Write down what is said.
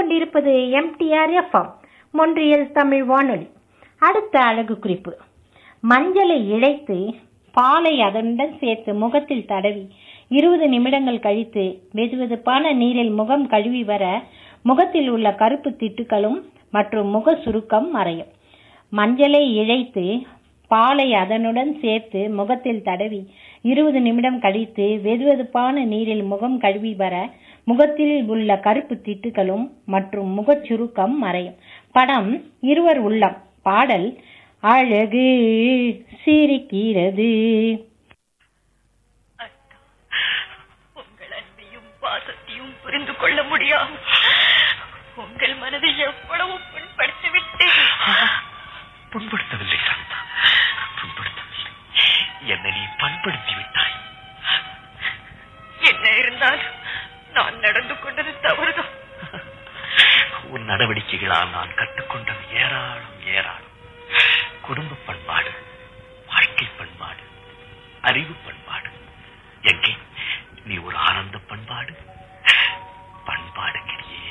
கேட்டுக்கொண்டிருப்பது MTR FM Montreal Tamil வானொலி அடுத்த அழகு குறிப்பு மஞ்சளை இழைத்து பாலை அதனுடன் சேர்த்து முகத்தில் தடவி இருபது நிமிடங்கள் கழித்து வெதுவெதுப்பான நீரில் முகம் கழுவி வர முகத்தில் உள்ள கருப்பு திட்டுகளும் மற்றும் முக சுருக்கம் மறையும் மஞ்சளை இழைத்து பாலை அதனுடன் சேர்த்து முகத்தில் தடவி இருபது நிமிடம் கழித்து வெதுவெதுப்பான நீரில் முகம் கழுவி வர முகத்தில் உள்ள கருப்பு திட்டுகளும் மற்றும் முகச் சுருக்கம் மறையும் படம் இருவர் உள்ளம் பாடல் அழகு சிரிக்கிறது அத்தா, உங்கள் அன்பையும் பாசத்தையும் புரிந்து கொள்ள முடியாமல் உங்கள் மனதை எவ்வளவு புண்படுத்தி விட்டேன் புண்படுத்தவில்லை சாந்தா புண்படுத்தவில்லை என்னை நீ பண்படுத்தி விட்டாய் என்ன இருந்தாலும் நான் நடந்து கொண்டது தவறுதான் உன் நடவடிக்கைகளால் நான் கற்றுக்கொண்டது ஏராளம் ஏராளம் குடும்ப பண்பாடு வாழ்க்கை பண்பாடு அறிவு பண்பாடு எங்கே நீ ஒரு ஆனந்த பண்பாடு பண்பாடு கிரியே